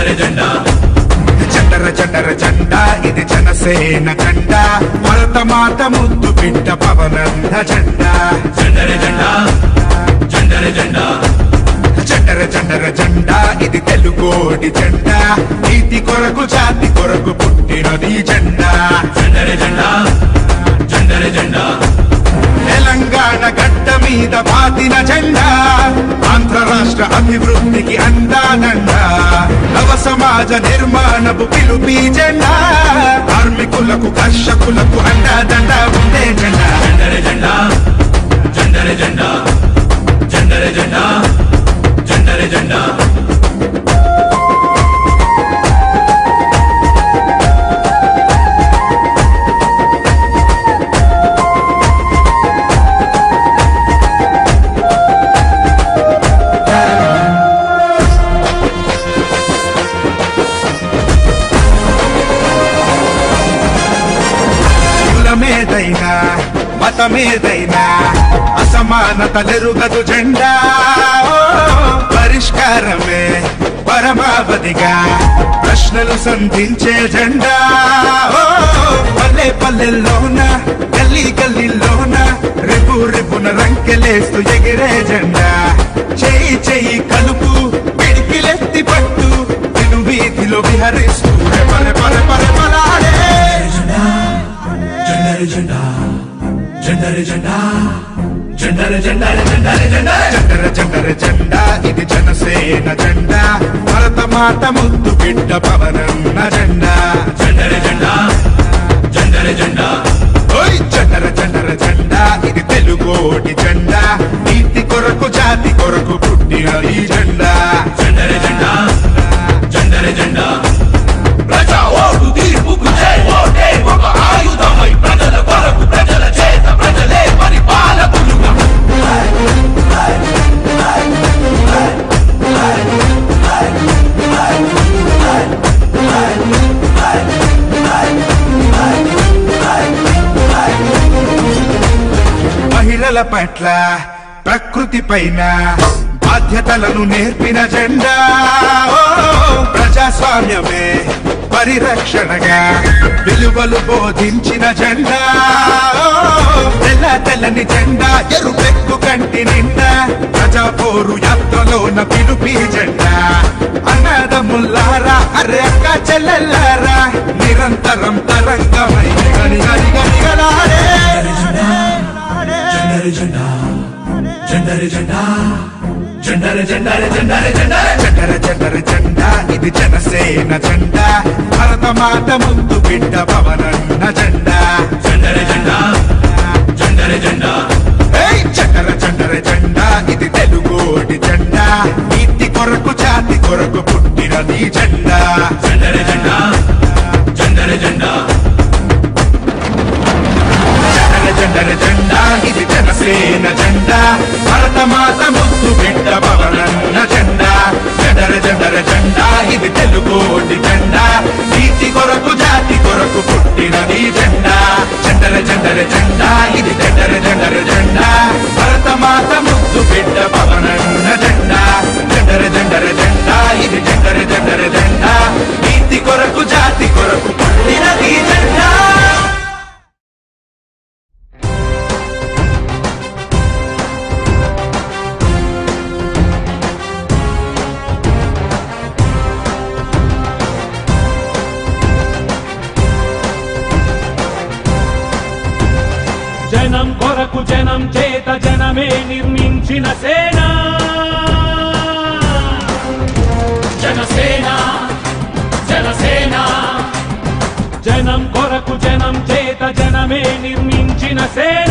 జెండా చండర చండర జెండా ఇది జనసేన జెండా భరత మాత ముద్దు బిడ్డ పవనంద జెండా జెండర జెండా జెండర జెండా చండర చండర జెండా ఇది తెలుగోడి జెండా నీతి కొరకు జాతి కొరకు పుట్టినది ఈ జెండా జెండర జెండా జెండర జెండా తెలంగాణ గడ్డ మీద పాతిన జెండా ఆంధ్ర రాష్ట్ర అభివృద్ధికి అందానండా నవ సమాజ నిర్మాణపు పిలుపి జెండా కార్మికులకు కర్షకులకు అండాదండ ఉండే జెండా జెండర జెండా జెండర జెండా జెండర జెండా జెండర జెండా కులమేదైనా మతమేదైనా అసమానతలెరుగదు జెండా ఓ, పరిష్కారమే పరమావధిగా ప్రశ్నలు సంధించే జెండా ఓ, పల్లె పల్లెల్లోన గల్లీ గల్లీలోన రేపు రేపున రంకెలేస్తూ ఎగిరే జెండా చెయ్యి చెయ్యి కలుపు పిడికిలెత్తి పట్టు తిను వీధిలో విహరిస్తూ పర పర పర పలాడే జెండర జెండా జెండర జెండా జెండర జెండర జెండర జెండర జెండర జెండర జెండా ఇది జనసేన జెండా భరత మాత ముద్దు బిడ్డ పవనన్న జెండా జెండర జెండా జెండర జెండా ఓయ్ జెండర జెండర జెండా ఇది తెలుగోడి జెండా నీతి కొరకు జాతి కొరకు పుట్టిన ఈ జెండా జెండర జెండా జెండర జెండా ప్రజా ఓటు తీర్పుకు జై ఓటే ఒక ఆయుధమై ప్రజల కొరకు ప్రజల చేత ప్రజలే పరిపాలకులుగా మహిళల పట్ల ప్రకృతి పైన బాధ్యతలను నేర్పిన జెండా ఓ, ప్రజాస్వామ్యమే పరిరక్షణగా విలువలు బోధించిన జెండా ఓ, తెల్ల తెల్లని జెండా ఎరుపెక్కు కంటి నిండా ప్రజా పోరు యాత్రలోన పిలుపి జెండా అన్నదముల్లారా అరే అక్క చెల్లెల్లారా నిరంతరం తరంగమై గని గని గని గలాడే జెండర జెండా జెండర జెండా జెండర జెండర జెండర జెండర జెండర జెండర జెండా ఇది జనసేన జెండా భరత మాత ముందు బిడ్డ పవనన్న జెండా జెండర జెండా జెండర జెండా ఏయ్ జెండర జెండర జెండా ఇది తెలుగోడి జెండా నీతి కొరకు జాతి కొరకు పుట్టినది ఈ జెండా జెండర జెండా జెండర జెండా జెండర జెండర జెండా ఇది జనసేన జెండా భరత మాత ముద్దు బిడ్డ పవనన్న జెండా జెండర జెండర జెండా ఇది తెలుగోడి జెండా నీతి కొరకు జాతి కొరకు పుట్టినది ఈ జెండా జెండర జెండర జెండా ఇది జెండర జెండర జెండా భరత మాత ముద్దు బిడ్డ పవనన్న జెండా జెండర జెండర జెండా ఇది జెండర జెండర జెండా నీతి కొరకు జాతి కొరకు పుట్టినది ఈ జెండా జనం కొరకు జనం చేత జనమే నిర్మించిన సేన జనసేన జనసేన జనం కొరకు జనం చేత జనమే నిర్మించిన సేన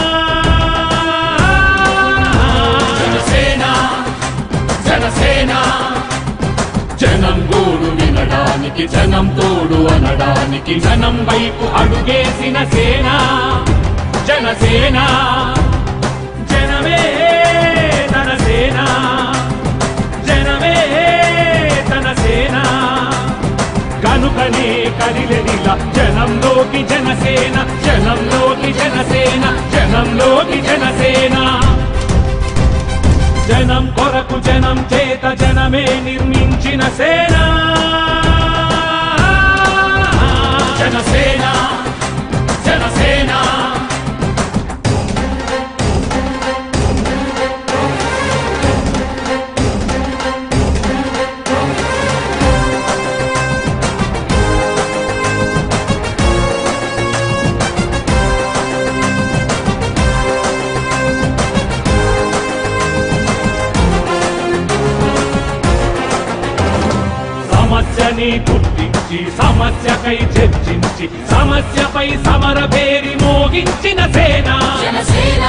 జనసేన జనసేన జనం గోడు వినడానికి జనం తోడు అనడానికి జనం వైపు అడుగేసిన సేన జనసేన జనమే తన సేన జనమే తన సేన కనుకనే కదిలెదిలా జనంలోకి జనసేన జనంలోకి జనసేన జనంలోకి జనసేన జనం కొరకు జనం చేత జనమే నిర్మించిన సేన సమస్యని గుర్తించి సమస్యకై చర్చించి సమస్యపై సమర పేరి మోగించిన సేన జనసేన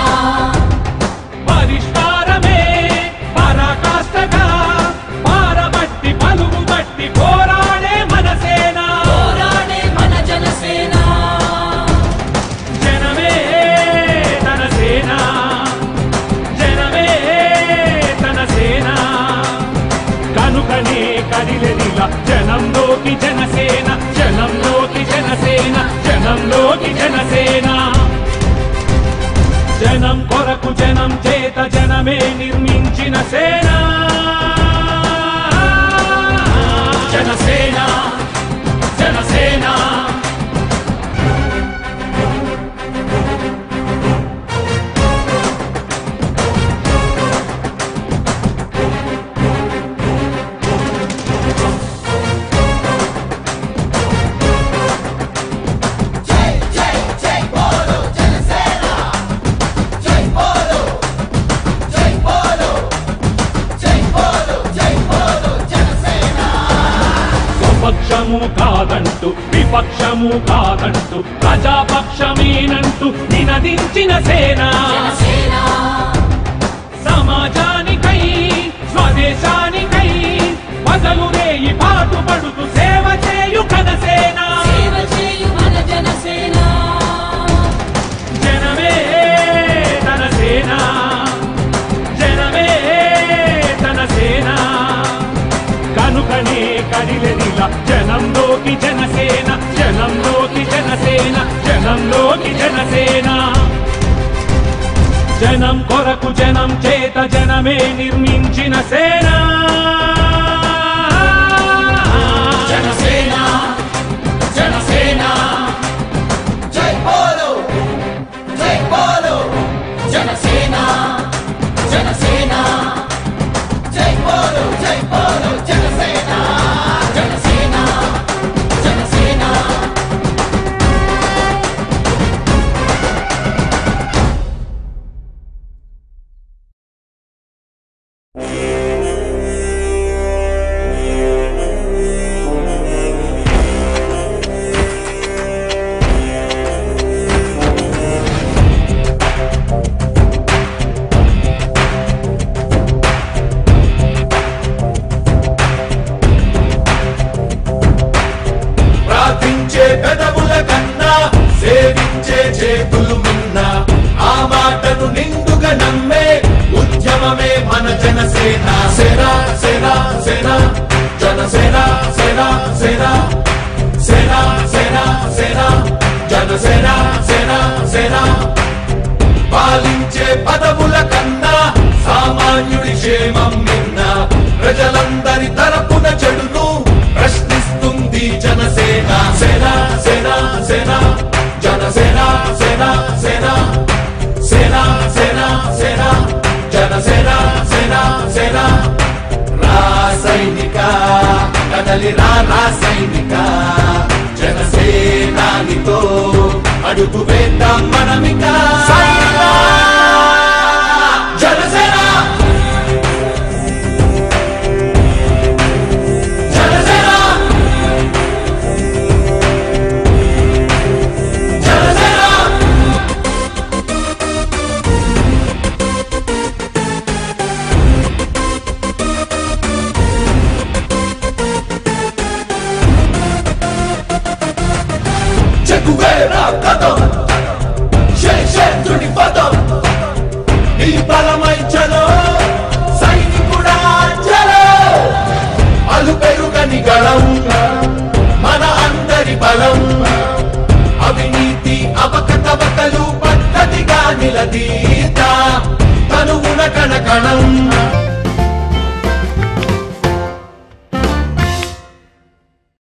పరిష్కారమే పరాకాష్ఠగా పారబట్టి పలుగు బట్టి పోరాడే మన సేన పోరాడే మన జనసేన జనమే తన సేన జనమే తన సేన కనుకనే కదిలెదిల జనంలోకి జనసేన జనంలోకి జనసేన జనంలోకి జనసేన జనం కొరకు జనం చేత జనమే నిర్మించిన సేన జనసేన జనసేన స్వపక్షము కాదంటూ విపక్షము కాదంటూ ప్రజాపక్షమేనంటూ నినదించిన సేన జనసేన సమాజానికై స్వదేశానికై వదలు రేయి పాటు పడుతూ సేవ చేయు కనసేన సేవ చేయు మన జనసేన జనమే తన సేన జనమే తన సేన కనుకనే కదిలెదిల జనంలోకి జనసేన జనంలోకి జనసేన జనంలోకి జనసేన జనం కొరకు జనం చేత జనమే నిర్మించిన సేన జనసేన జనసేన జై బోలో జై బోలో జనసేన జనసేన జై బోలో జై బోలో జనసేన జనసేన జనసేన ప్రార్థించే పెదవుల కన్నా సేవించే చేతులు మిన్న ఆ మాటను నిండుగా నమ్మే ఉద్యమమే మన జనసేన సేన సేన సేన జనసేన సేన సేన సేన సేన సేన జనసేన సేన సేన పాలించే పదవుల కన్నా సామాన్యుడి క్షేమం నిన్న ప్రజలందరి తరపున చెడును ప్రశ్నిస్తుంది జనసేన సేన సేన సేన జనసేన సేన సేన సేన సేన సేన జనసేన సేన సేన రాసైనిక కదలి రా రాసైనిక జనసేనానితో అడుగు వేద్దాం మనమిక జనసేన జనసేన జనసేన చెక్కువేరా కథం శేషేంద్రుడి పదం ఈ బలమై చలో సైనికుడా చలో అలు పెరుగని గళం మన అందరి బలం అవినీతి అవకతవకలు పద్ధతిగా నిలదీత తనువున కణకణం